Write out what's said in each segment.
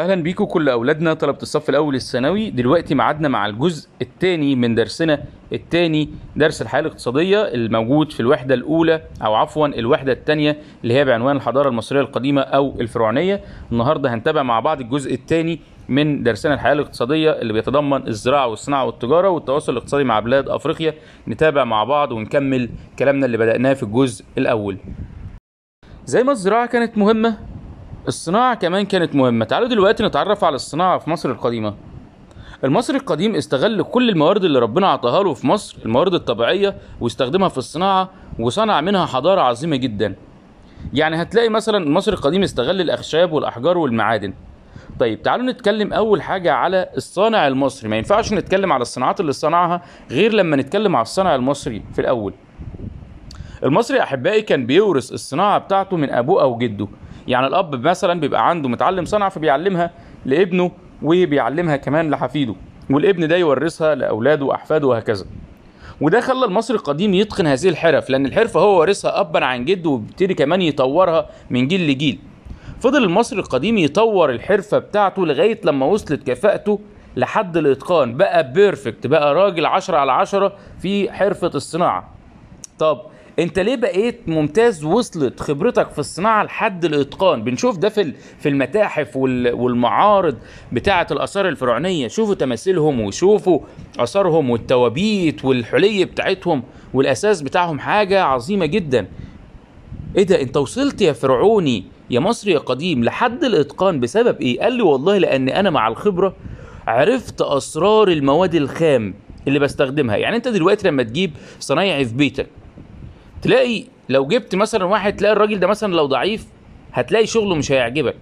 اهلا بيكم كل اولادنا طلبه الصف الاول الثانوي دلوقتي ميعادنا مع الجزء الثاني من درسنا الثاني درس الحياه الاقتصاديه الموجود في الوحده الاولى او عفوا الوحده الثانيه اللي هي بعنوان الحضاره المصريه القديمه او الفرعونيه النهارده هنتابع مع بعض الجزء الثاني من درسنا الحياه الاقتصاديه اللي بيتضمن الزراعه والصناعه والتجاره والتواصل الاقتصادي مع بلاد افريقيا نتابع مع بعض ونكمل كلامنا اللي بدأناه في الجزء الاول زي ما الزراعه كانت مهمه الصناعة كمان كانت مهمة تعالوا دلوقتي نتعرف على الصناعة في مصر القديمة المصري القديم استغل كل الموارد اللي ربنا عطاها له في مصر الموارد الطبيعية واستخدمها في الصناعة وصنع منها حضارة عظيمة جدا يعني هتلاقي مثلا المصري القديم استغل الأخشاب والأحجار والمعادن طيب تعالوا نتكلم أول حاجة على الصانع المصري ما ينفعش نتكلم على الصناعات اللي صنعها غير لما نتكلم على الصانع المصري في الأول المصري أحبائي كان بيورث الصناعة بتاعته من أبوه أو جده يعني الاب مثلا بيبقى عنده متعلم صنعه فبيعلمها لابنه وبيعلمها كمان لحفيده والابن ده يورثها لاولاده واحفاده وهكذا وده خلى المصري القديم يتقن هذه الحرف لان الحرفه هو وارثها ابا عن جده وبيبتدي كمان يطورها من جيل لجيل فضل المصري القديم يطور الحرفه بتاعته لغايه لما وصلت كفاءته لحد الاتقان بقى بيرفكت بقى راجل عشرة على عشرة في حرفه الصناعه طب انت ليه بقيت ممتاز وصلت خبرتك في الصناعه لحد الاتقان بنشوف ده في في المتاحف والمعارض بتاعه الاثار الفرعونيه شوفوا تماثيلهم وشوفوا اثارهم والتوابيت والحلي بتاعتهم والاساس بتاعهم حاجه عظيمه جدا ايه ده انت وصلت يا فرعوني يا مصري يا قديم لحد الاتقان بسبب ايه قال لي والله لان انا مع الخبره عرفت اسرار المواد الخام اللي بستخدمها يعني انت دلوقتي لما تجيب صنايعي في بيتك تلاقي لو جبت مثلا واحد تلاقي الراجل ده مثلا لو ضعيف هتلاقي شغله مش هيعجبك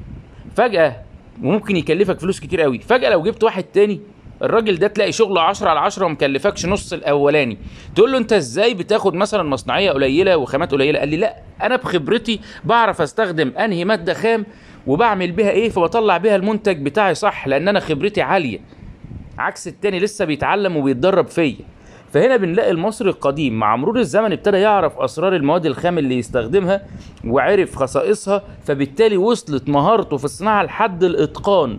فجأة وممكن يكلفك فلوس كتير قوي فجأة لو جبت واحد تاني الراجل ده تلاقي شغله 10 على 10 ومكلفكش نص الاولاني تقول له انت ازاي بتاخد مثلا مصنعيه قليله وخامات قليله قال لي لا انا بخبرتي بعرف استخدم انهي ماده خام وبعمل بيها ايه فبطلع بيها المنتج بتاعي صح لان انا خبرتي عاليه عكس التاني لسه بيتعلم وبيتدرب فيا فهنا بنلاقي المصري القديم مع مرور الزمن ابتدى يعرف اسرار المواد الخام اللي يستخدمها وعرف خصائصها فبالتالي وصلت مهارته في الصناعه لحد الاتقان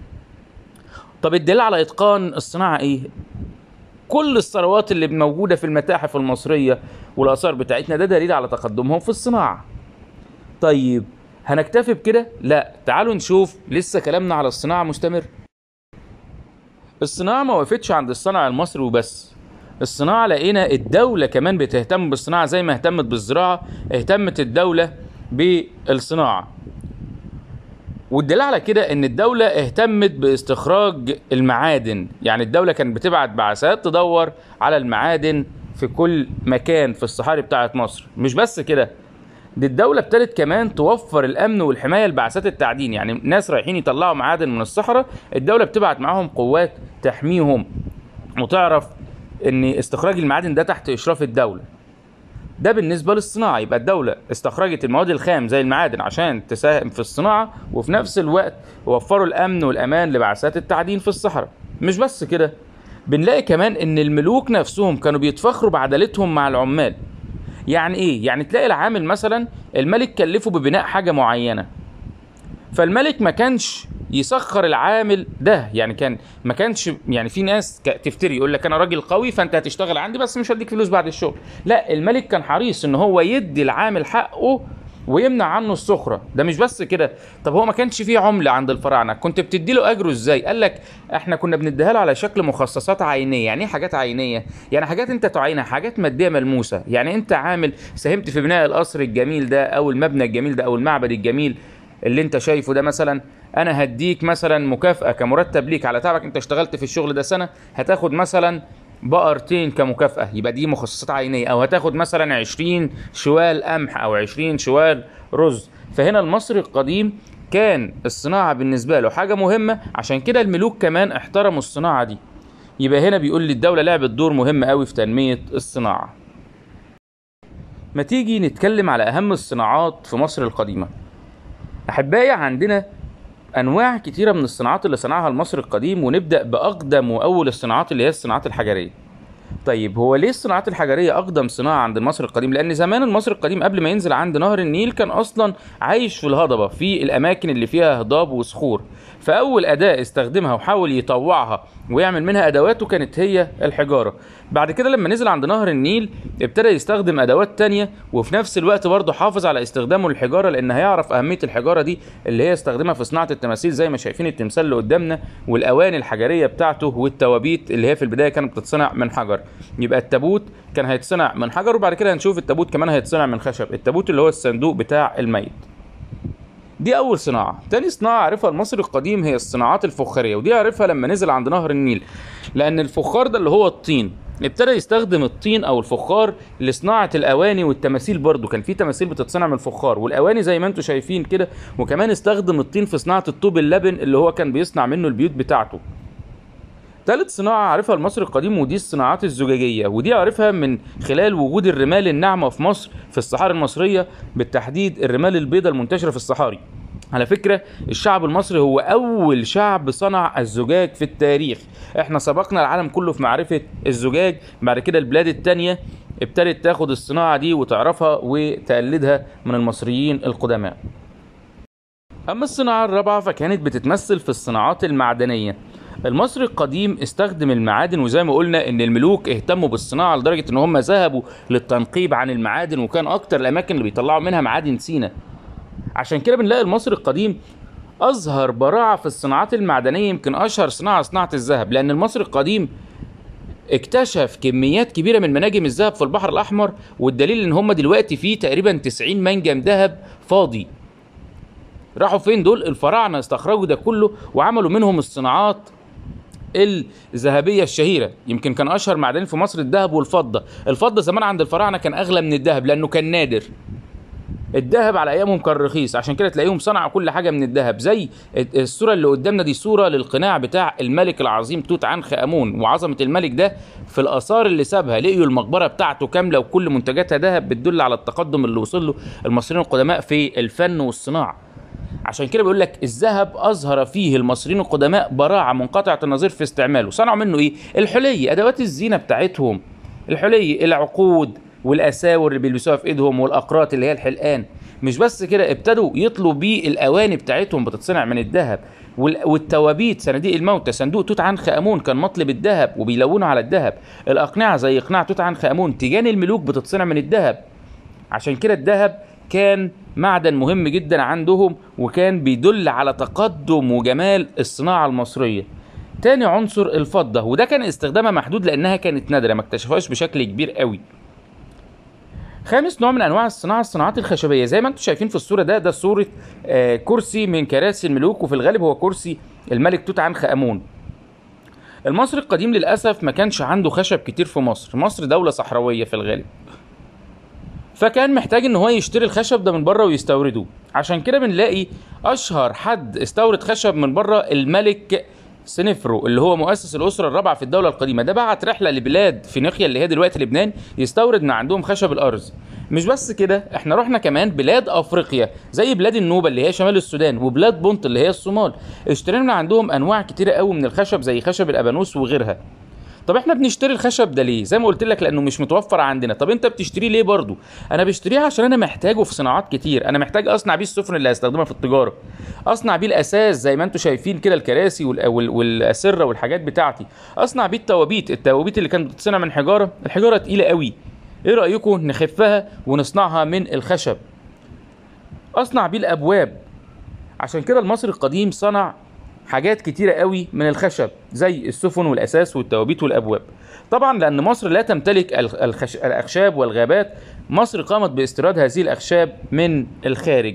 طب الدليل على اتقان الصناعه ايه كل الثروات اللي موجوده في المتاحف المصريه والاثار بتاعتنا ده دليل على تقدمهم في الصناعه طيب هنكتفي بكده لا تعالوا نشوف لسه كلامنا على الصناعه مستمر الصناعه ما وقفتش عند الصنع المصري وبس الصناعة لقينا الدولة كمان بتهتم بالصناعة زي ما اهتمت بالزراعة اهتمت الدولة بالصناعة والدليل على كده ان الدولة اهتمت باستخراج المعادن يعني الدولة كانت بتبعت بعثات تدور على المعادن في كل مكان في الصحاري بتاعت مصر مش بس كده دي الدولة ابتدت كمان توفر الأمن والحماية لبعثات التعدين يعني ناس رايحين يطلعوا معادن من الصحراء الدولة بتبعت معاهم قوات تحميهم وتعرف ان استخراج المعادن ده تحت اشراف الدوله ده بالنسبه للصناعه يبقى الدوله استخرجت المواد الخام زي المعادن عشان تساهم في الصناعه وفي نفس الوقت وفروا الامن والامان لبعثات التعدين في الصحراء مش بس كده بنلاقي كمان ان الملوك نفسهم كانوا بيتفخروا بعدالتهم مع العمال يعني ايه يعني تلاقي العامل مثلا الملك كلفه ببناء حاجه معينه فالملك ما كانش يسخر العامل ده يعني كان ما كانش يعني في ناس تفتري يقول لك انا راجل قوي فانت هتشتغل عندي بس مش هديك فلوس بعد الشغل لا الملك كان حريص ان هو يدي العامل حقه ويمنع عنه السخره ده مش بس كده طب هو ما كانش فيه عمله عند الفراعنه كنت بتدي له اجره ازاي قال لك احنا كنا بنديها له على شكل مخصصات عينيه يعني ايه حاجات عينيه يعني حاجات انت تعينها حاجات ماديه ملموسه يعني انت عامل ساهمت في بناء القصر الجميل ده او المبنى الجميل ده او المعبد الجميل اللي انت شايفه ده مثلا انا هديك مثلا مكافاه كمرتب ليك على تعبك انت اشتغلت في الشغل ده سنه هتاخد مثلا بقرتين كمكافاه يبقى دي مخصصات عينيه او هتاخد مثلا 20 شوال قمح او 20 شوال رز فهنا المصري القديم كان الصناعه بالنسبه له حاجه مهمه عشان كده الملوك كمان احترموا الصناعه دي يبقى هنا بيقول لي الدوله لعبت دور مهم قوي في تنميه الصناعه ما تيجي نتكلم على اهم الصناعات في مصر القديمه احبائي عندنا انواع كتيره من الصناعات اللي صنعها المصري القديم ونبدا باقدم واول الصناعات اللي هي الصناعات الحجريه طيب هو ليه الصناعات الحجريه اقدم صناعه عند المصري القديم لان زمان المصري القديم قبل ما ينزل عند نهر النيل كان اصلا عايش في الهضبه في الاماكن اللي فيها هضاب وصخور فاول اداه استخدمها وحاول يطوعها ويعمل منها ادواته كانت هي الحجاره بعد كده لما نزل عند نهر النيل ابتدى يستخدم ادوات تانية وفي نفس الوقت برضه حافظ على استخدامه للحجاره لان هيعرف اهميه الحجاره دي اللي هي استخدمها في صناعه التماثيل زي ما شايفين التمثال اللي قدامنا والاواني الحجريه بتاعته والتوابيت اللي هي في البدايه كانت بتتصنع من حجر يبقى التابوت كان هيتصنع من حجر وبعد كده هنشوف التابوت كمان هيتصنع من خشب التابوت اللي هو الصندوق بتاع الميت دي أول صناعة، تاني صناعة عرفها المصري القديم هي الصناعات الفخارية ودي عرفها لما نزل عند نهر النيل لأن الفخار ده اللي هو الطين ابتدى يستخدم الطين او الفخار لصناعه الاواني والتماثيل برضو كان في تماثيل بتتصنع من الفخار والاواني زي ما انتم شايفين كده وكمان استخدم الطين في صناعه الطوب اللبن اللي هو كان بيصنع منه البيوت بتاعته ثالث صناعة عرفها المصري القديم ودي الصناعات الزجاجية ودي عرفها من خلال وجود الرمال الناعمة في مصر في الصحاري المصرية بالتحديد الرمال البيضاء المنتشرة في الصحاري على فكرة الشعب المصري هو أول شعب صنع الزجاج في التاريخ احنا سبقنا العالم كله في معرفة الزجاج بعد كده البلاد التانية ابتدت تاخد الصناعة دي وتعرفها وتقلدها من المصريين القدماء أما الصناعة الرابعة فكانت بتتمثل في الصناعات المعدنية المصري القديم استخدم المعادن وزي ما قلنا ان الملوك اهتموا بالصناعه لدرجه ان هم ذهبوا للتنقيب عن المعادن وكان اكتر الاماكن اللي بيطلعوا منها معادن سينا عشان كده بنلاقي المصري القديم اظهر براعه في الصناعات المعدنيه يمكن اشهر صناعه صناعه الذهب لان المصري القديم اكتشف كميات كبيره من مناجم الذهب في البحر الاحمر والدليل ان هم دلوقتي في تقريبا 90 منجم ذهب فاضي راحوا فين دول الفراعنه استخرجوا ده كله وعملوا منهم الصناعات الذهبيه الشهيره يمكن كان اشهر معدنين في مصر الذهب والفضه الفضه زمان عند الفراعنه كان اغلى من الذهب لانه كان نادر الذهب على ايامهم كان رخيص عشان كده تلاقيهم صنعوا كل حاجه من الذهب زي الصوره اللي قدامنا دي صوره للقناع بتاع الملك العظيم توت عنخ امون وعظمه الملك ده في الاثار اللي سابها لقيوا المقبره بتاعته كامله وكل منتجاتها ذهب بتدل على التقدم اللي وصل له المصريين القدماء في الفن والصناعه عشان كده بيقول لك الذهب اظهر فيه المصريين القدماء براعه منقطعه النظير في استعماله صنعوا منه ايه الحلي ادوات الزينه بتاعتهم الحلي العقود والاساور اللي بيلبسوها في ايدهم والاقراط اللي هي الحلقان مش بس كده ابتدوا يطلوا بيه الاواني بتاعتهم بتتصنع من الذهب والتوابيت صناديق الموتى صندوق توت عنخ امون كان مطلب الذهب وبيلونوا على الذهب الاقنعه زي اقناع توت عنخ امون تيجان الملوك بتتصنع من الذهب عشان كده الذهب كان معدن مهم جدا عندهم وكان بيدل على تقدم وجمال الصناعه المصريه تاني عنصر الفضه وده كان استخدامها محدود لانها كانت نادره ما اكتشفوهاش بشكل كبير قوي خامس نوع من انواع الصناعه الصناعات الخشبيه زي ما انتم شايفين في الصوره ده ده صوره آه كرسي من كراسي الملوك وفي الغالب هو كرسي الملك توت عنخ امون المصري القديم للاسف ما كانش عنده خشب كتير في مصر مصر دوله صحراويه في الغالب فكان محتاج ان هو يشتري الخشب ده من بره ويستورده عشان كده بنلاقي اشهر حد استورد خشب من بره الملك سنفرو اللي هو مؤسس الاسره الرابعه في الدوله القديمه ده بعت رحله لبلاد فينيقيا اللي هي دلوقتي لبنان يستورد من عندهم خشب الارز مش بس كده احنا رحنا كمان بلاد افريقيا زي بلاد النوبه اللي هي شمال السودان وبلاد بونت اللي هي الصومال اشترينا من عندهم انواع كتيره قوي من الخشب زي خشب الابانوس وغيرها طب احنا بنشتري الخشب ده ليه زي ما قلت لك لانه مش متوفر عندنا طب انت بتشتريه ليه برضو انا بشتريه عشان انا محتاجه في صناعات كتير انا محتاج اصنع بيه السفن اللي هستخدمها في التجاره اصنع بيه الاساس زي ما انتم شايفين كده الكراسي وال- وال- والاسره والحاجات بتاعتي اصنع بيه التوابيت التوابيت اللي كانت بتتصنع من حجاره الحجاره تقيله قوي ايه رايكم نخفها ونصنعها من الخشب اصنع بيه الابواب عشان كده المصري القديم صنع حاجات كتيرة قوي من الخشب زي السفن والأساس والتوابيت والأبواب طبعا لأن مصر لا تمتلك الخ- الخش... الأخشاب والغابات مصر قامت باستيراد هذه الأخشاب من الخارج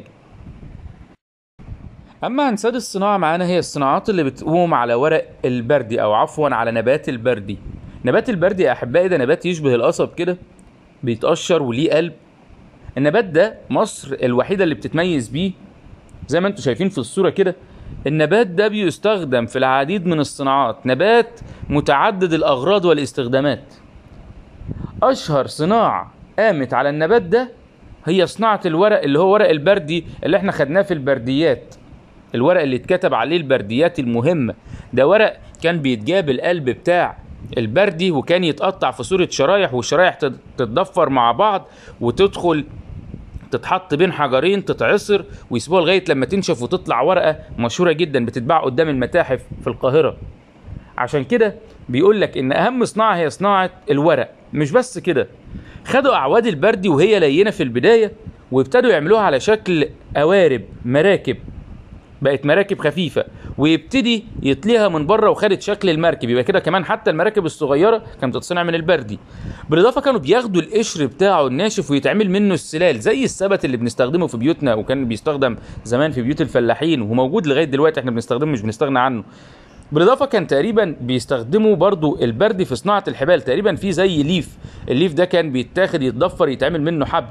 أما أنساد الصناعة معانا هي الصناعات اللي بتقوم على ورق البردي أو عفوا على نبات البردي نبات البردي يا أحبائي ده نبات يشبه القصب كده بيتقشر وليه قلب النبات ده مصر الوحيدة اللي بتتميز بيه زي ما انتم شايفين في الصورة كده النبات ده بيستخدم في العديد من الصناعات نبات متعدد الأغراض والاستخدامات أشهر صناعة قامت على النبات ده هي صناعة الورق اللي هو ورق البردي اللي احنا خدناه في البرديات الورق اللي اتكتب عليه البرديات المهمة ده ورق كان بيتجاب القلب بتاع البردي وكان يتقطع في صورة شرايح والشرايح تت- تتضفر مع بعض وتدخل تتحط بين حجرين تتعصر ويسيبوها لغايه لما تنشف وتطلع ورقه مشهوره جدا بتتباع قدام المتاحف في القاهره عشان كده بيقول لك ان اهم صناعه هي صناعه الورق مش بس كده خدوا اعواد البردي وهي لينه في البدايه وابتدوا يعملوها على شكل قوارب مراكب بقت مراكب خفيفه ويبتدي يطليها من بره وخدت شكل المركب يبقى كده كمان حتى المراكب الصغيره كانت بتتصنع من البردي بالاضافه كانوا بياخدوا القشر بتاعه الناشف ويتعمل منه السلال زي السبت اللي بنستخدمه في بيوتنا وكان بيستخدم زمان في بيوت الفلاحين وموجود لغايه دلوقتي احنا بنستخدمه مش بنستغنى عنه بالاضافه كان تقريبا بيستخدموا برضو البردي في صناعه الحبال تقريبا في زي ليف الليف ده كان بيتاخد يتضفر يتعمل منه حبل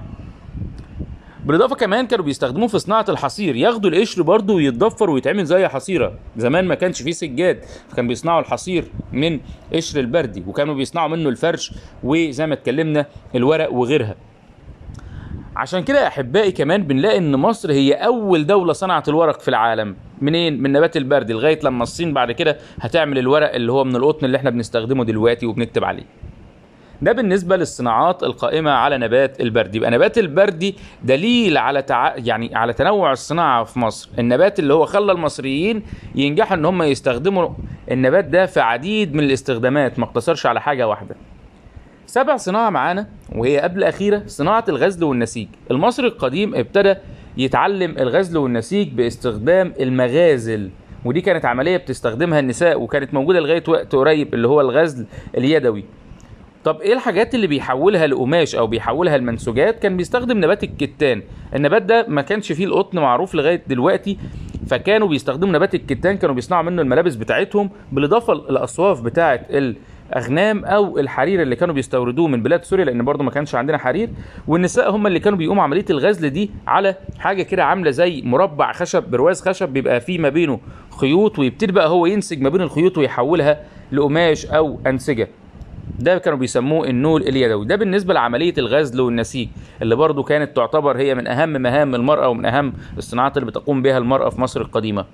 بالاضافه كمان كانوا بيستخدموه في صناعه الحصير ياخدوا القشر برضه ويتضفر ويتعمل زي حصيره زمان ما كانش فيه سجاد فكان بيصنعوا الحصير من قشر البردي وكانوا بيصنعوا منه الفرش وزي ما اتكلمنا الورق وغيرها عشان كده يا احبائي كمان بنلاقي ان مصر هي اول دوله صنعت الورق في العالم منين من نبات البردي لغايه لما الصين بعد كده هتعمل الورق اللي هو من القطن اللي احنا بنستخدمه دلوقتي وبنكتب عليه ده بالنسبة للصناعات القائمة على نبات البردي يبقى نبات البردي دليل على تع... يعني على تنوع الصناعة في مصر النبات اللي هو خلى المصريين ينجحوا ان هم يستخدموا النبات ده في عديد من الاستخدامات ما اقتصرش على حاجة واحدة سبع صناعة معانا وهي قبل أخيرة صناعة الغزل والنسيج المصري القديم ابتدى يتعلم الغزل والنسيج باستخدام المغازل ودي كانت عملية بتستخدمها النساء وكانت موجودة لغاية وقت قريب اللي هو الغزل اليدوي طب ايه الحاجات اللي بيحولها لقماش او بيحولها لمنسوجات كان بيستخدم نبات الكتان النبات ده ما كانش فيه القطن معروف لغايه دلوقتي فكانوا بيستخدموا نبات الكتان كانوا بيصنعوا منه الملابس بتاعتهم بالاضافه للاصواف بتاعه الاغنام او الحرير اللي كانوا بيستوردوه من بلاد سوريا لان برضه ما كانش عندنا حرير والنساء هم اللي كانوا بيقوموا عمليه الغزل دي على حاجه كده عامله زي مربع خشب برواز خشب بيبقى فيه ما بينه خيوط ويبتدي بقى هو ينسج ما بين الخيوط ويحولها لقماش او انسجه ده كانوا بيسموه النول اليدوي ده بالنسبه لعمليه الغزل والنسيج اللي برضو كانت تعتبر هي من اهم مهام المراه ومن اهم الصناعات اللي بتقوم بها المراه في مصر القديمه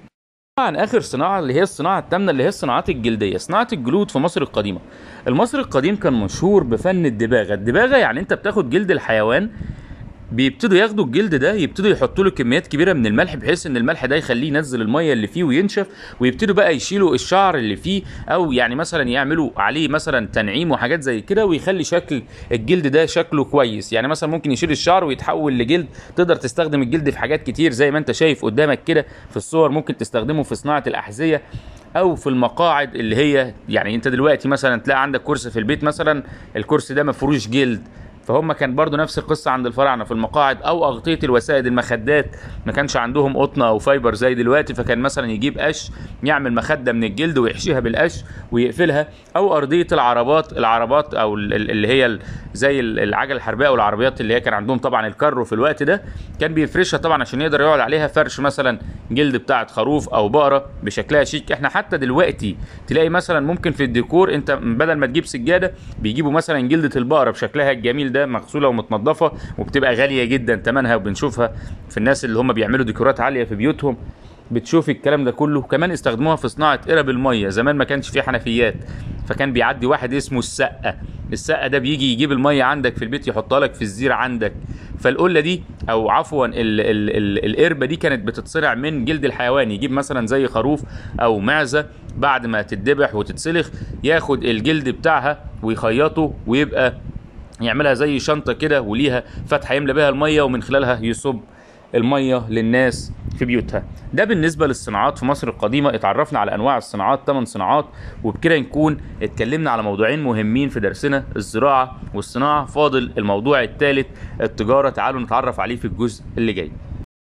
طبعا اخر صناعه اللي هي الصناعه الثامنه اللي هي الصناعات الجلديه صناعه الجلود في مصر القديمه المصري القديم كان مشهور بفن الدباغه الدباغه يعني انت بتاخد جلد الحيوان بيبتدوا ياخدوا الجلد ده يبتدوا يحطوا له كميات كبيره من الملح بحيث ان الملح ده يخليه ينزل الميه اللي فيه وينشف ويبتدوا بقى يشيلوا الشعر اللي فيه او يعني مثلا يعملوا عليه مثلا تنعيم وحاجات زي كده ويخلي شكل الجلد ده شكله كويس يعني مثلا ممكن يشيل الشعر ويتحول لجلد تقدر تستخدم الجلد في حاجات كتير زي ما انت شايف قدامك كده في الصور ممكن تستخدمه في صناعه الاحذيه او في المقاعد اللي هي يعني انت دلوقتي مثلا تلاقي عندك كرسي في البيت مثلا الكرسي ده مفروش جلد فهم كان برضو نفس القصة عند الفراعنة في المقاعد أو أغطية الوسائد المخدات ما كانش عندهم قطن أو فايبر زي دلوقتي فكان مثلا يجيب قش يعمل مخدة من الجلد ويحشيها بالقش ويقفلها أو أرضية العربات العربات أو اللي هي زي العجل الحربية أو العربيات اللي هي كان عندهم طبعا الكرو في الوقت ده كان بيفرشها طبعا عشان يقدر يقعد عليها فرش مثلا جلد بتاعة خروف أو بقرة بشكلها شيك احنا حتى دلوقتي تلاقي مثلا ممكن في الديكور انت بدل ما تجيب سجادة بيجيبوا مثلا جلدة البقرة بشكلها الجميل ده مغسوله ومتنضفه وبتبقى غاليه جدا ثمنها وبنشوفها في الناس اللي هم بيعملوا ديكورات عاليه في بيوتهم بتشوف الكلام ده كله كمان استخدموها في صناعه قرب الميه زمان ما كانش في حنفيات فكان بيعدي واحد اسمه السقه السقه ده بيجي يجيب الميه عندك في البيت يحطها لك في الزير عندك فالقله دي او عفوا ال ال ال القربه دي كانت بتتصنع من جلد الحيوان يجيب مثلا زي خروف او معزه بعد ما تتذبح وتتسلخ ياخد الجلد بتاعها ويخيطه ويبقى يعملها زي شنطة كده وليها فتحة يملى بها المية ومن خلالها يصب المية للناس في بيوتها ده بالنسبة للصناعات في مصر القديمة اتعرفنا على أنواع الصناعات 8 صناعات وبكده نكون اتكلمنا على موضوعين مهمين في درسنا الزراعة والصناعة فاضل الموضوع الثالث التجارة تعالوا نتعرف عليه في الجزء اللي جاي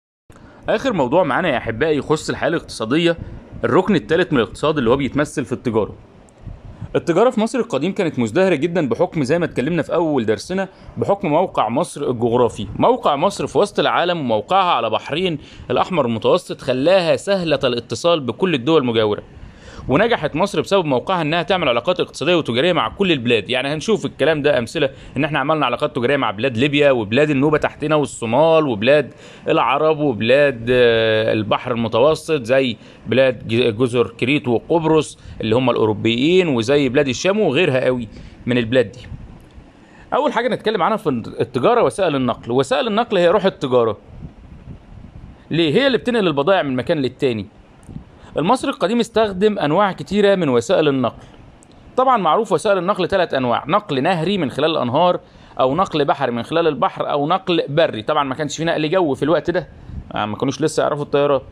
آخر موضوع معانا يا أحبائي يخص الحياة الاقتصادية الركن الثالث من الاقتصاد اللي هو بيتمثل في التجارة التجارة في مصر القديم كانت مزدهرة جدا بحكم زي ما اتكلمنا في أول درسنا بحكم موقع مصر الجغرافي موقع مصر في وسط العالم وموقعها على بحرين الأحمر المتوسط خلاها سهلة الاتصال بكل الدول المجاورة ونجحت مصر بسبب موقعها انها تعمل علاقات اقتصاديه وتجاريه مع كل البلاد يعني هنشوف الكلام ده امثله ان احنا عملنا علاقات تجاريه مع بلاد ليبيا وبلاد النوبه تحتنا والصومال وبلاد العرب وبلاد البحر المتوسط زي بلاد جزر كريت وقبرص اللي هم الاوروبيين وزي بلاد الشام وغيرها قوي من البلاد دي اول حاجه نتكلم عنها في التجاره وسائل النقل وسائل النقل هي روح التجاره ليه هي اللي بتنقل البضائع من مكان للتاني المصري القديم استخدم انواع كتيره من وسائل النقل طبعا معروف وسائل النقل ثلاث انواع نقل نهري من خلال الانهار او نقل بحري من خلال البحر او نقل بري طبعا ما كانش في نقل جو في الوقت ده ما كانوش لسه يعرفوا الطيارات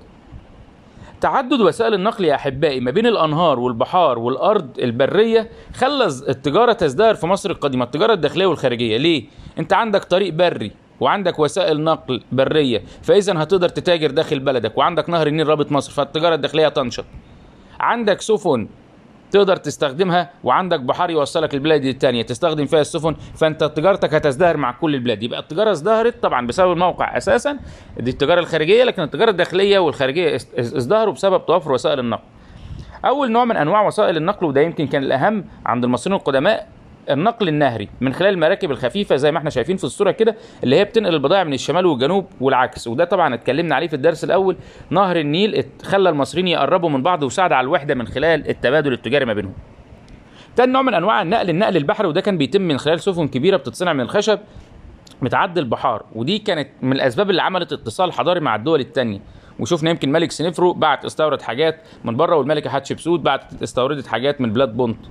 تعدد وسائل النقل يا احبائي ما بين الانهار والبحار والارض البريه خلى التجاره تزدهر في مصر القديمه التجاره الداخليه والخارجيه ليه انت عندك طريق بري وعندك وسائل نقل بريه فاذا هتقدر تتاجر داخل بلدك وعندك نهر النيل رابط مصر فالتجاره الداخليه تنشط عندك سفن تقدر تستخدمها وعندك بحار يوصلك البلاد التانية تستخدم فيها السفن فانت تجارتك هتزدهر مع كل البلاد يبقى التجاره ازدهرت طبعا بسبب الموقع اساسا دي التجاره الخارجيه لكن التجاره الداخليه والخارجيه ازدهروا بسبب توفر وسائل النقل اول نوع من انواع وسائل النقل وده يمكن كان الاهم عند المصريين القدماء النقل النهري من خلال المراكب الخفيفه زي ما احنا شايفين في الصوره كده اللي هي بتنقل البضائع من الشمال والجنوب والعكس وده طبعا اتكلمنا عليه في الدرس الاول نهر النيل خلى المصريين يقربوا من بعض وساعد على الوحده من خلال التبادل التجاري ما بينهم تاني نوع من انواع النقل النقل البحري وده كان بيتم من خلال سفن كبيره بتتصنع من الخشب متعدي البحار ودي كانت من الاسباب اللي عملت اتصال حضاري مع الدول الثانيه وشفنا يمكن ملك سنفرو بعت استورد حاجات من بره والملكه حتشبسوت بعت استوردت حاجات من بلاد بونت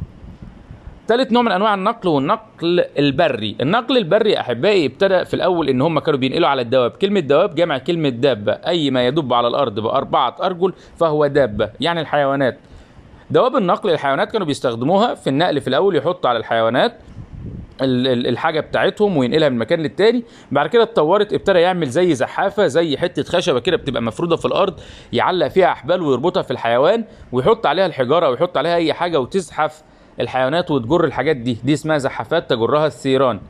ثالث نوع من انواع النقل والنقل البري النقل البري احبائي ابتدى في الاول ان هم كانوا بينقلوا على الدواب كلمه دواب جمع كلمه دابه اي ما يدب على الارض باربعه ارجل فهو دابه يعني الحيوانات دواب النقل الحيوانات كانوا بيستخدموها في النقل في الاول يحطوا على الحيوانات الحاجه بتاعتهم وينقلها من مكان للتاني بعد كده اتطورت ابتدى يعمل زي زحافه زي حته خشبه كده بتبقى مفروده في الارض يعلق فيها احبال ويربطها في الحيوان ويحط عليها الحجاره او يحط عليها اي حاجه وتزحف الحيوانات وتجر الحاجات دي دي اسمها زحافات تجرها الثيران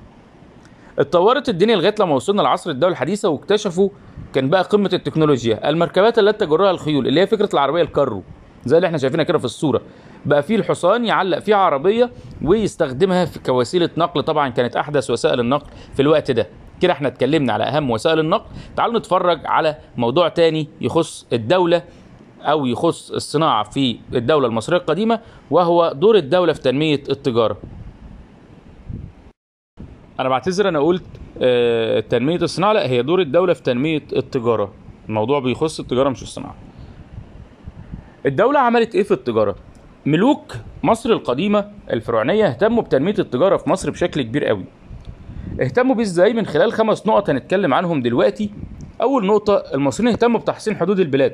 اتطورت الدنيا لغايه لما وصلنا لعصر الدوله الحديثه واكتشفوا كان بقى قمه التكنولوجيا المركبات التي تجرها الخيول اللي هي فكره العربيه الكارو زي اللي احنا شايفينها كده في الصوره بقى فيه الحصان يعلق فيه عربيه ويستخدمها في كوسيله نقل طبعا كانت احدث وسائل النقل في الوقت ده كده احنا اتكلمنا على اهم وسائل النقل تعالوا نتفرج على موضوع تاني يخص الدوله او يخص الصناعه في الدوله المصريه القديمه وهو دور الدوله في تنميه التجاره انا بعتذر انا قلت آه تنميه الصناعه لا هي دور الدوله في تنميه التجاره الموضوع بيخص التجاره مش الصناعه الدوله عملت ايه في التجاره ملوك مصر القديمه الفرعونيه اهتموا بتنميه التجاره في مصر بشكل كبير قوي اهتموا بيه ازاي من خلال خمس نقط هنتكلم عنهم دلوقتي اول نقطه المصريين اهتموا بتحسين حدود البلاد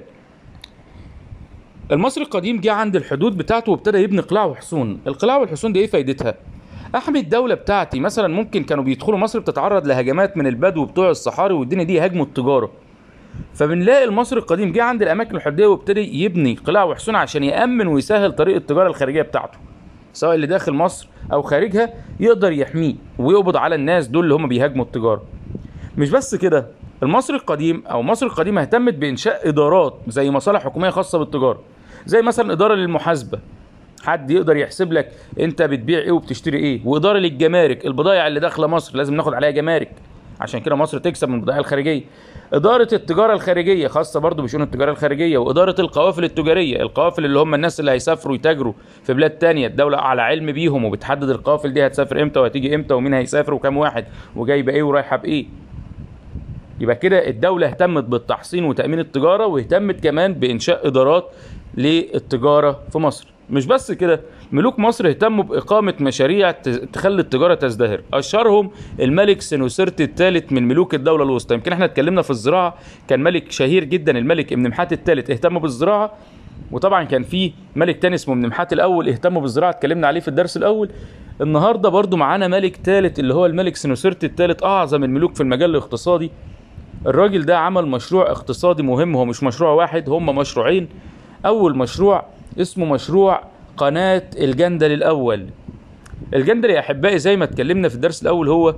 المصري القديم جه عند الحدود بتاعته وابتدى يبني قلاع وحصون القلاع والحصون دي ايه فايدتها احمي الدوله بتاعتي مثلا ممكن كانوا بيدخلوا مصر بتتعرض لهجمات من البدو بتوع الصحاري والدنيا دي يهاجموا التجاره فبنلاقي المصري القديم جه عند الاماكن الحدوديه وابتدى يبني قلاع وحصون عشان يامن ويسهل طريق التجاره الخارجيه بتاعته سواء اللي داخل مصر او خارجها يقدر يحميه ويقبض على الناس دول اللي هم بيهاجموا التجاره مش بس كده المصري القديم او مصر القديمه اهتمت بانشاء ادارات زي مصالح حكوميه خاصه بالتجاره زي مثلا اداره للمحاسبه حد يقدر يحسب لك انت بتبيع ايه وبتشتري ايه واداره للجمارك البضائع اللي داخله مصر لازم ناخد عليها جمارك عشان كده مصر تكسب من البضائع الخارجيه إدارة التجارة الخارجية خاصة برضو بشؤون التجارة الخارجية وإدارة القوافل التجارية القوافل اللي هم الناس اللي هيسافروا يتاجروا في بلاد تانية الدولة على علم بيهم وبتحدد القوافل دي هتسافر امتى وهتيجي امتى ومين هيسافر وكام واحد وجايبة ايه ورايحة بايه يبقى كده الدولة اهتمت بالتحصين وتأمين التجارة واهتمت كمان بإنشاء إدارات للتجارة في مصر مش بس كده ملوك مصر اهتموا بإقامة مشاريع تخلي التجارة تزدهر أشهرهم الملك سنوسرت الثالث من ملوك الدولة الوسطى يمكن احنا اتكلمنا في الزراعة كان ملك شهير جدا الملك ابن محات الثالث اهتم بالزراعة وطبعا كان في ملك تاني اسمه ابن محات الأول اهتم بالزراعة اتكلمنا عليه في الدرس الأول النهارده برضو معانا ملك ثالث اللي هو الملك سنوسرت الثالث أعظم الملوك في المجال الاقتصادي الراجل ده عمل مشروع اقتصادي مهم هو مش مشروع واحد هم مشروعين أول مشروع اسمه مشروع قناة الجندل الأول الجندل يا أحبائي زي ما اتكلمنا في الدرس الأول هو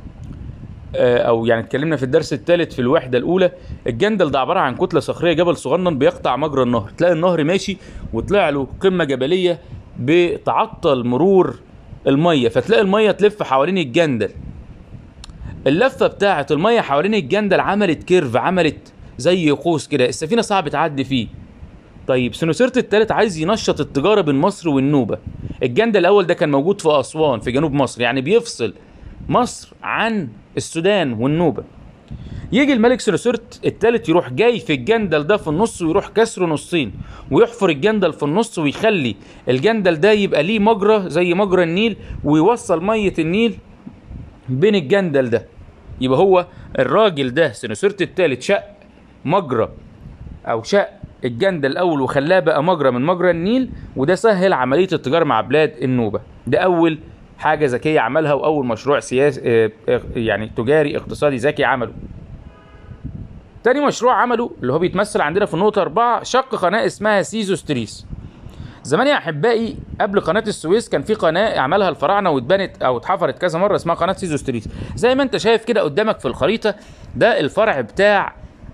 أو يعني اتكلمنا في الدرس الثالث في الوحدة الأولى الجندل ده عبارة عن كتلة صخرية جبل صغنن بيقطع مجرى النهر تلاقي النهر ماشي وطلع له قمة جبلية بتعطل مرور المية فتلاقي المية تلف حوالين الجندل اللفة بتاعة المية حوالين الجندل عملت كيرف عملت زي قوس كده السفينة صعب تعدي فيه طيب سنوسرت الثالث عايز ينشط التجاره بين مصر والنوبه الجندل الاول ده كان موجود في اسوان في جنوب مصر يعني بيفصل مصر عن السودان والنوبه يجي الملك سنوسرت التالت يروح جاي في الجندل ده في النص ويروح كسره نصين ويحفر الجندل في النص ويخلي الجندل ده يبقى ليه مجرى زي مجرى النيل ويوصل ميه النيل بين الجندل ده يبقى هو الراجل ده سنوسرت التالت شق مجرى او شق الجندل الاول وخلاه بقى مجرى من مجرى النيل وده سهل عمليه التجاره مع بلاد النوبه ده اول حاجه ذكيه عملها واول مشروع سياسي آه، آه، يعني تجاري اقتصادي ذكي عمله تاني مشروع عمله اللي هو بيتمثل عندنا في النقطه أربعة شق قناه اسمها سيزو ستريس زمان يا احبائي قبل قناه السويس كان في قناه عملها الفراعنه واتبنت او اتحفرت كذا مره اسمها قناه سيزو ستريس زي ما انت شايف كده قدامك في الخريطه ده الفرع بتاع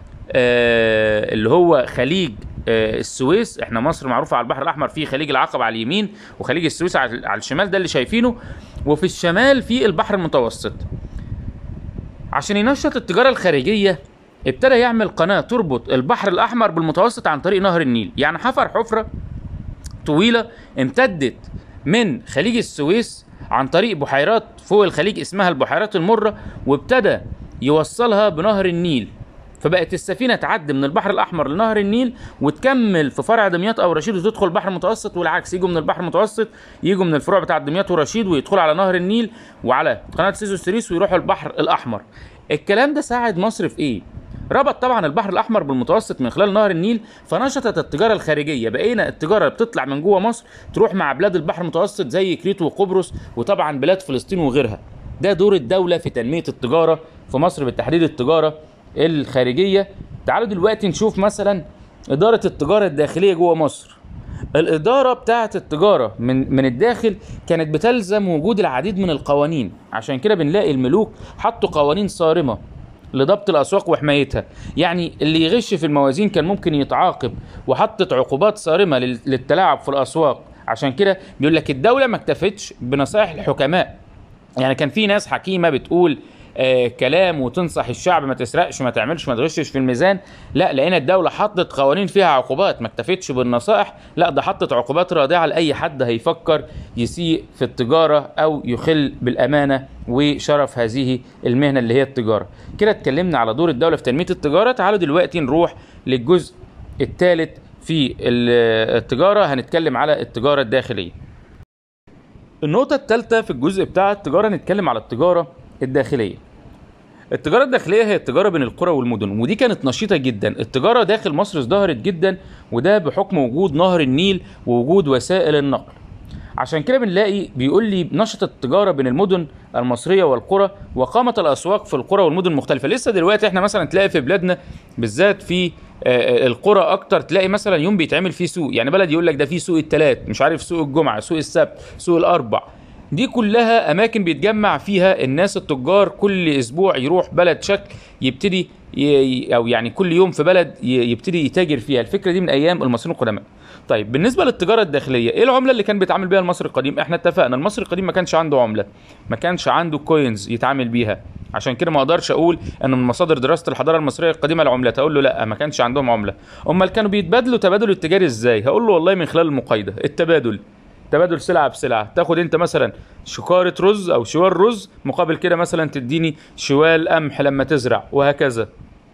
آه اللي هو خليج آه السويس احنا مصر معروفه على البحر الاحمر في خليج العقبه على اليمين وخليج السويس على على الشمال ده اللي شايفينه وفي الشمال في البحر المتوسط عشان ينشط التجاره الخارجيه ابتدى يعمل قناه تربط البحر الاحمر بالمتوسط عن طريق نهر النيل يعني حفر حفره طويله امتدت من خليج السويس عن طريق بحيرات فوق الخليج اسمها البحيرات المره وابتدى يوصلها بنهر النيل فبقت السفينه تعدي من البحر الاحمر لنهر النيل وتكمل في فرع دمياط او رشيد وتدخل البحر المتوسط والعكس يجوا من البحر المتوسط يجوا من الفروع بتاع دمياط ورشيد ويدخلوا على نهر النيل وعلى قناه سيزو ستريس ويروحوا البحر الاحمر الكلام ده ساعد مصر في ايه ربط طبعا البحر الاحمر بالمتوسط من خلال نهر النيل فنشطت التجاره الخارجيه بقينا التجاره اللي بتطلع من جوه مصر تروح مع بلاد البحر المتوسط زي كريت وقبرص وطبعا بلاد فلسطين وغيرها ده دور الدوله في تنميه التجاره في مصر بالتحديد التجاره الخارجيه تعالوا دلوقتي نشوف مثلا اداره التجاره الداخليه جوه مصر الإدارة بتاعة التجارة من من الداخل كانت بتلزم وجود العديد من القوانين عشان كده بنلاقي الملوك حطوا قوانين صارمة لضبط الاسواق وحمايتها يعني اللي يغش في الموازين كان ممكن يتعاقب وحطت عقوبات صارمه لل- للتلاعب في الاسواق عشان كده بيقول لك الدوله ما اكتفتش بنصائح الحكماء يعني كان في ناس حكيمه بتقول آه كلام وتنصح الشعب ما تسرقش ما تعملش ما تغشش في الميزان لا لقينا الدوله حطت قوانين فيها عقوبات ما اكتفتش بالنصائح لا ده حطت عقوبات رادعه لاي حد هيفكر يسيء في التجاره او يخل بالامانه وشرف هذه المهنه اللي هي التجاره كده اتكلمنا على دور الدوله في تنميه التجاره تعالوا دلوقتي نروح للجزء الثالث في ال- التجاره هنتكلم على التجاره الداخليه النقطة الثالثة في الجزء بتاع التجارة نتكلم على التجارة الداخلية. التجارة الداخلية هي التجارة بين القرى والمدن ودي كانت نشيطة جدا، التجارة داخل مصر ازدهرت جدا وده بحكم وجود نهر النيل ووجود وسائل النقل. عشان كده بنلاقي بيقول لي نشطت التجارة بين المدن المصرية والقرى وقامت الأسواق في القرى والمدن المختلفة لسه دلوقتي احنا مثلا تلاقي في بلادنا بالذات في آه، آه، القرى اكتر تلاقي مثلا يوم بيتعمل فيه سوق يعني بلد يقول لك ده في سوق الثلاث مش عارف سوق الجمعة سوق السبت سوق الاربع دي كلها اماكن بيتجمع فيها الناس التجار كل اسبوع يروح بلد شكل يبتدي ي- او يعني كل يوم في بلد ي- يبتدي يتاجر فيها الفكره دي من ايام المصريين القدماء طيب بالنسبه للتجاره الداخليه ايه العمله اللي كان بيتعامل بيها المصري القديم احنا اتفقنا المصري القديم ما كانش عنده عمله ما كانش عنده كوينز يتعامل بيها عشان كده ما اقدرش اقول ان من مصادر دراسه الحضاره المصريه القديمه العملات اقول له لا ما كانش عندهم عمله امال كانوا بيتبادلوا تبادل التجاري ازاي هقول له والله من خلال المقايضه التبادل تبادل سلعه بسلعه تاخد انت مثلا شكاره رز او شوال رز مقابل كده مثلا تديني شوال قمح لما تزرع وهكذا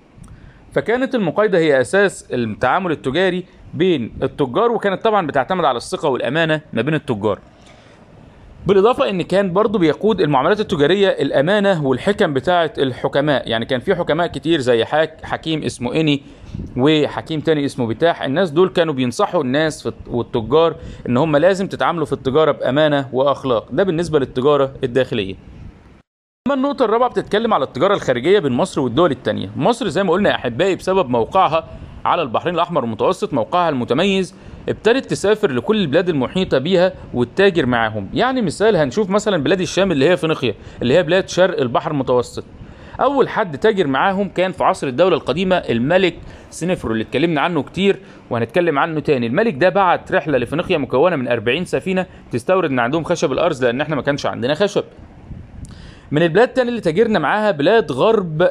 فكانت المقايضة هي أساس التعامل التجاري بين التجار وكانت طبعا بتعتمد على الثقة والأمانة ما بين التجار بالإضافة إن كان برضو بيقود المعاملات التجارية الأمانة والحكم بتاعة الحكماء يعني كان في حكماء كتير زي حاك حكيم اسمه إني وحكيم تاني اسمه بتاح الناس دول كانوا بينصحوا الناس في والتجار إن هم لازم تتعاملوا في التجارة بأمانة وأخلاق ده بالنسبة للتجارة الداخلية اما النقطة الرابعة بتتكلم على التجارة الخارجية بين مصر والدول التانية. مصر زي ما قلنا يا أحبائي بسبب موقعها على البحرين الأحمر المتوسط موقعها المتميز ابتدت تسافر لكل البلاد المحيطة بيها وتتاجر معاهم. يعني مثال هنشوف مثلا بلاد الشام اللي هي فينيقيا اللي هي بلاد شرق البحر المتوسط. أول حد تاجر معاهم كان في عصر الدولة القديمة الملك سنفرو اللي اتكلمنا عنه كتير وهنتكلم عنه تاني. الملك ده بعت رحلة لفينيقيا مكونة من 40 سفينة تستورد من عندهم خشب الأرز لأن احنا ما كانش عندنا خشب. من البلاد التانية اللي تاجرنا معاها بلاد غرب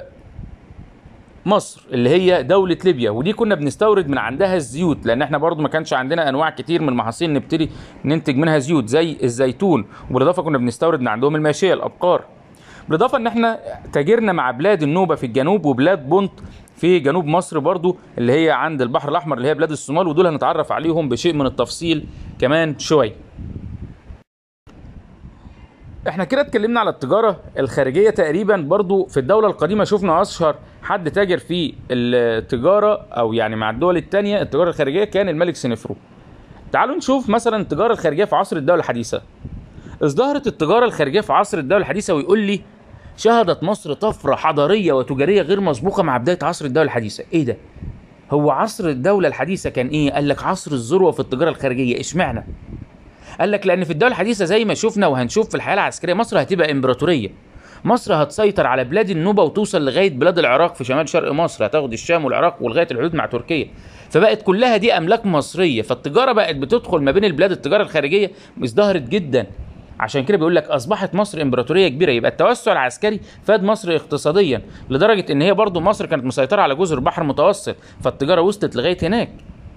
مصر اللي هي دولة ليبيا ودي كنا بنستورد من عندها الزيوت لأن احنا برضو ما كانش عندنا أنواع كتير من المحاصيل نبتدي ننتج منها زيوت زي الزيتون وبالإضافة كنا بنستورد من عندهم الماشية الأبقار بالاضافه ان احنا تاجرنا مع بلاد النوبه في الجنوب وبلاد بونت في جنوب مصر برضو اللي هي عند البحر الاحمر اللي هي بلاد الصومال ودول هنتعرف عليهم بشيء من التفصيل كمان شويه احنا كده اتكلمنا على التجارة الخارجية تقريبا برضو في الدولة القديمة شفنا اشهر حد تاجر في التجارة او يعني مع الدول التانية التجارة الخارجية كان الملك سنفرو تعالوا نشوف مثلا التجارة الخارجية في عصر الدولة الحديثة ازدهرت التجارة الخارجية في عصر الدولة الحديثة ويقول لي شهدت مصر طفرة حضارية وتجارية غير مسبوقة مع بداية عصر الدولة الحديثة ايه ده هو عصر الدولة الحديثة كان ايه قال لك عصر الذروة في التجارة الخارجية اشمعنى قال لك لان في الدوله الحديثه زي ما شفنا وهنشوف في الحياه العسكريه مصر هتبقى امبراطوريه مصر هتسيطر على بلاد النوبه وتوصل لغايه بلاد العراق في شمال شرق مصر هتاخد الشام والعراق ولغايه الحدود مع تركيا فبقت كلها دي املاك مصريه فالتجاره بقت بتدخل ما بين البلاد التجاره الخارجيه ازدهرت جدا عشان كده بيقول لك اصبحت مصر امبراطوريه كبيره يبقى التوسع العسكري فاد مصر اقتصاديا لدرجه ان هي برضو مصر كانت مسيطره على جزر البحر المتوسط فالتجاره وصلت لغايه هناك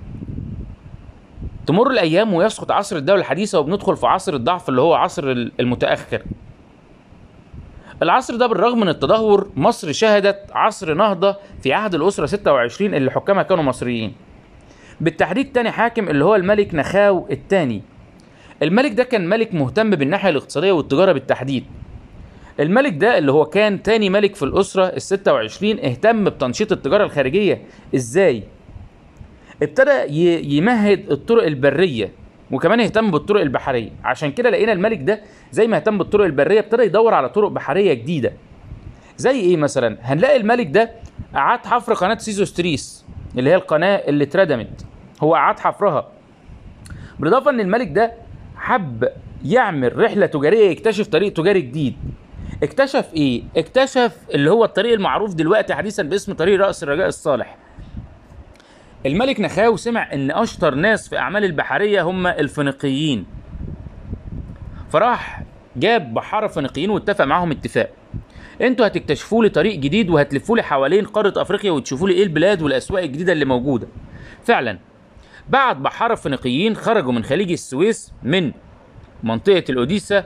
تمر الايام ويسقط عصر الدوله الحديثه وبندخل في عصر الضعف اللي هو عصر المتاخر العصر ده بالرغم من التدهور مصر شهدت عصر نهضه في عهد الاسره 26 اللي حكامها كانوا مصريين بالتحديد تاني حاكم اللي هو الملك نخاو الثاني الملك ده كان ملك مهتم بالناحيه الاقتصاديه والتجاره بالتحديد الملك ده اللي هو كان تاني ملك في الأسرة ال 26 اهتم بتنشيط التجارة الخارجية ازاي؟ ابتدى يمهد الطرق البريه وكمان يهتم بالطرق البحريه عشان كده لقينا الملك ده زي ما اهتم بالطرق البريه ابتدى يدور على طرق بحريه جديده زي ايه مثلا هنلاقي الملك ده اعاد حفر قناه سيزوستريس اللي هي القناه اللي اتردمت هو اعاد حفرها بالاضافه ان الملك ده حب يعمل رحله تجاريه يكتشف طريق تجاري جديد اكتشف ايه اكتشف اللي هو الطريق المعروف دلوقتي حديثا باسم طريق راس الرجاء الصالح الملك نخاو سمع ان اشطر ناس في اعمال البحريه هم الفينيقيين فراح جاب بحاره فينيقيين واتفق معاهم اتفاق انتوا هتكتشفوا لي طريق جديد وهتلفوا لي حوالين قاره افريقيا وتشوفوا لي ايه البلاد والاسواق الجديده اللي موجوده فعلا بعد بحاره فينيقيين خرجوا من خليج السويس من منطقه الاوديسا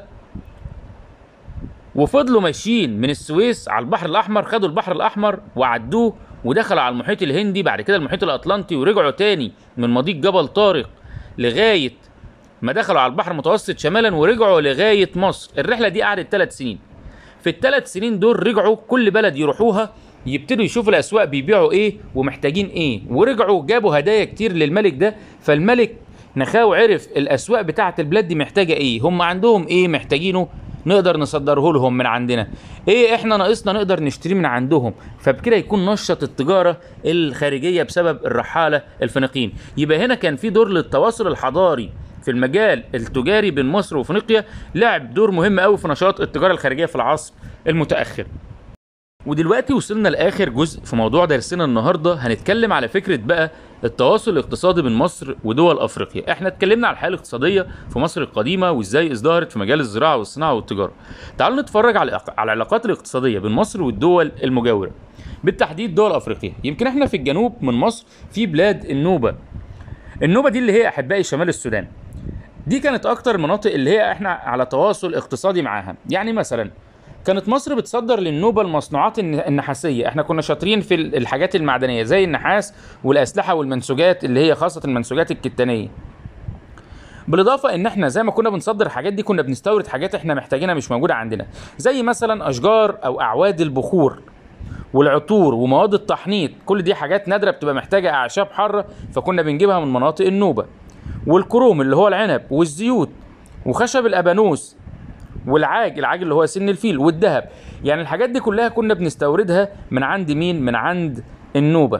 وفضلوا ماشيين من السويس على البحر الاحمر خدوا البحر الاحمر وعدوه ودخلوا على المحيط الهندي بعد كده المحيط الاطلنطي ورجعوا تاني من مضيق جبل طارق لغايه ما دخلوا على البحر المتوسط شمالا ورجعوا لغايه مصر الرحله دي قعدت ثلاث سنين في الثلاث سنين دول رجعوا كل بلد يروحوها يبتدوا يشوفوا الاسواق بيبيعوا ايه ومحتاجين ايه ورجعوا جابوا هدايا كتير للملك ده فالملك نخاو عرف الاسواق بتاعه البلاد دي محتاجه ايه هم عندهم ايه محتاجينه نقدر نصدره لهم من عندنا ايه احنا ناقصنا نقدر نشتريه من عندهم فبكده يكون نشط التجاره الخارجيه بسبب الرحاله الفينيقيين يبقى هنا كان في دور للتواصل الحضاري في المجال التجاري بين مصر وافريقيا لعب دور مهم قوي في نشاط التجاره الخارجيه في العصر المتاخر ودلوقتي وصلنا لاخر جزء في موضوع درسنا النهارده هنتكلم على فكره بقى التواصل الاقتصادي بين مصر ودول افريقيا احنا اتكلمنا على الحياه الاقتصاديه في مصر القديمه وازاي ازدهرت في مجال الزراعه والصناعه والتجاره تعالوا نتفرج على على العلاقات الاقتصاديه بين مصر والدول المجاوره بالتحديد دول افريقيا يمكن احنا في الجنوب من مصر في بلاد النوبه النوبه دي اللي هي احبائي شمال السودان دي كانت اكتر المناطق اللي هي احنا على تواصل اقتصادي معاها يعني مثلا كانت مصر بتصدر للنوبة المصنوعات النحاسية احنا كنا شاطرين في الحاجات المعدنية زي النحاس والأسلحة والمنسوجات اللي هي خاصة المنسوجات الكتانية بالاضافه ان احنا زي ما كنا بنصدر الحاجات دي كنا بنستورد حاجات احنا محتاجينها مش موجوده عندنا زي مثلا اشجار او اعواد البخور والعطور ومواد التحنيط كل دي حاجات نادره بتبقى محتاجه اعشاب حاره فكنا بنجيبها من مناطق النوبه والكروم اللي هو العنب والزيوت وخشب الابانوس والعاج العاج اللي هو سن الفيل والذهب يعني الحاجات دي كلها كنا بنستوردها من عند مين من عند النوبة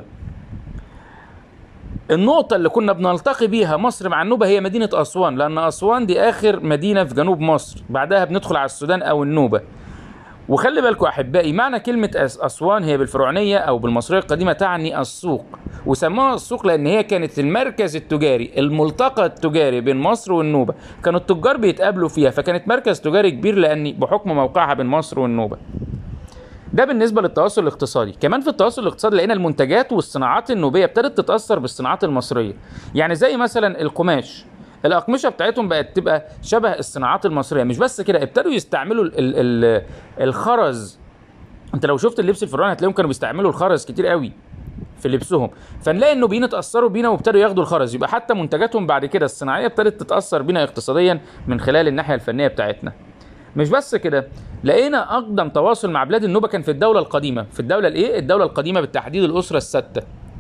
النقطة اللي كنا بنلتقي بيها مصر مع النوبة هي مدينة أسوان لأن أسوان دي آخر مدينة في جنوب مصر بعدها بندخل على السودان أو النوبة وخلي بالكم احبائي معنى كلمه اسوان هي بالفرعونيه او بالمصريه القديمه تعني السوق وسموها السوق لان هي كانت المركز التجاري الملتقى التجاري بين مصر والنوبه كانوا التجار بيتقابلوا فيها فكانت مركز تجاري كبير لان بحكم موقعها بين مصر والنوبه ده بالنسبه للتواصل الاقتصادي كمان في التواصل الاقتصادي لقينا المنتجات والصناعات النوبيه ابتدت تتاثر بالصناعات المصريه يعني زي مثلا القماش الاقمشه بتاعتهم بقت تبقى شبه الصناعات المصريه مش بس كده ابتدوا يستعملوا ال ال الخرز انت لو شفت اللبس الفرعوني هتلاقيهم كانوا بيستعملوا الخرز كتير قوي في لبسهم فنلاقي النوبيين اتاثروا بينا وابتدوا ياخدوا الخرز يبقى حتى منتجاتهم بعد كده الصناعيه ابتدت تتاثر بينا اقتصاديا من خلال الناحيه الفنيه بتاعتنا مش بس كده لقينا اقدم تواصل مع بلاد النوبه كان في الدوله القديمه في الدوله الايه الدوله القديمه بالتحديد الاسره السادسه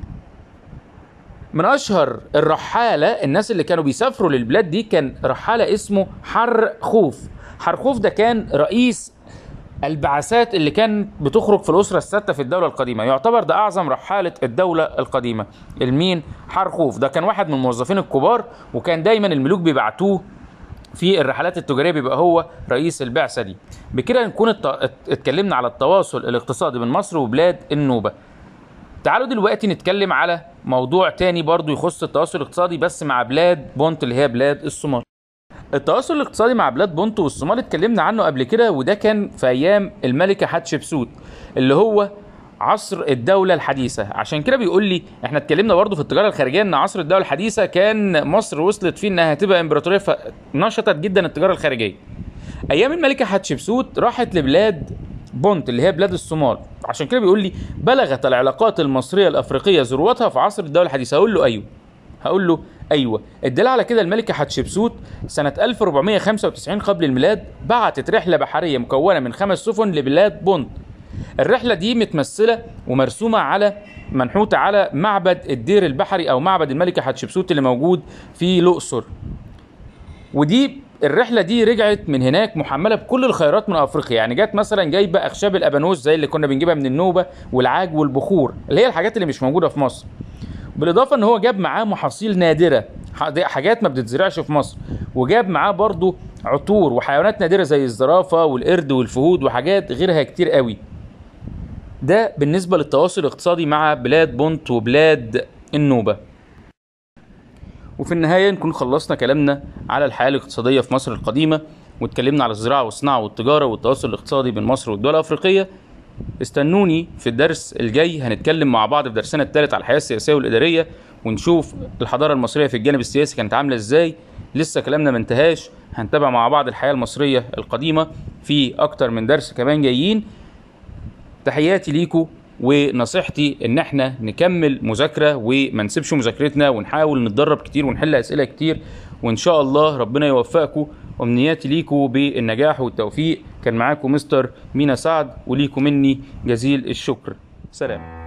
من اشهر الرحاله الناس اللي كانوا بيسافروا للبلاد دي كان رحاله اسمه حرخوف حرخوف ده كان رئيس البعثات اللي كانت بتخرج في الاسره السادسه في الدوله القديمه يعتبر ده اعظم رحاله الدوله القديمه المين حرخوف ده كان واحد من الموظفين الكبار وكان دايما الملوك بيبعتوه في الرحلات التجاريه بيبقى هو رئيس البعثه دي بكده نكون الت... اتكلمنا على التواصل الاقتصادي بين مصر وبلاد النوبه تعالوا دلوقتي نتكلم على موضوع تاني برضو يخص التواصل الاقتصادي بس مع بلاد بونت اللي هي بلاد الصومال التواصل الاقتصادي مع بلاد بونت والصومال اتكلمنا عنه قبل كده وده كان في ايام الملكه حتشبسوت اللي هو عصر الدولة الحديثة عشان كده بيقول لي احنا اتكلمنا برضو في التجارة الخارجية ان عصر الدولة الحديثة كان مصر وصلت فيه انها تبقى امبراطورية فنشطت جدا التجارة الخارجية ايام الملكة حتشبسوت راحت لبلاد بونت اللي هي بلاد الصومال عشان كده بيقول لي بلغت العلاقات المصرية الافريقية ذروتها في عصر الدولة الحديثة هقول له ايوه هقول له ايوه الدليل على كده الملكه حتشبسوت سنه 1495 قبل الميلاد بعتت رحله بحريه مكونه من خمس سفن لبلاد بونت الرحله دي متمثله ومرسومه على منحوته على معبد الدير البحري او معبد الملكه حتشبسوت اللي موجود في الاقصر ودي الرحله دي رجعت من هناك محمله بكل الخيرات من افريقيا يعني جت مثلا جايبه اخشاب الابانوس زي اللي كنا بنجيبها من النوبه والعاج والبخور اللي هي الحاجات اللي مش موجوده في مصر بالاضافه ان هو جاب معاه محاصيل نادره حاجات ما بتتزرعش في مصر وجاب معاه برضو عطور وحيوانات نادره زي الزرافه والقرد والفهود وحاجات غيرها كتير قوي ده بالنسبه للتواصل الاقتصادي مع بلاد بونت وبلاد النوبه وفي النهايه نكون خلصنا كلامنا على الحياه الاقتصاديه في مصر القديمه واتكلمنا على الزراعه والصناعه والتجاره والتواصل الاقتصادي بين مصر والدول الافريقيه استنوني في الدرس الجاي هنتكلم مع بعض في درسنا الثالث على الحياه السياسيه والاداريه ونشوف الحضاره المصريه في الجانب السياسي كانت عامله ازاي لسه كلامنا ما انتهاش هنتابع مع بعض الحياه المصريه القديمه في اكتر من درس كمان جايين تحياتي ليكم ونصيحتي ان احنا نكمل مذاكره وما نسيبش مذاكرتنا ونحاول نتدرب كتير ونحل اسئله كتير وان شاء الله ربنا يوفقكم وامنياتي ليكم بالنجاح والتوفيق كان معاكم مستر مينا سعد وليكم مني جزيل الشكر سلام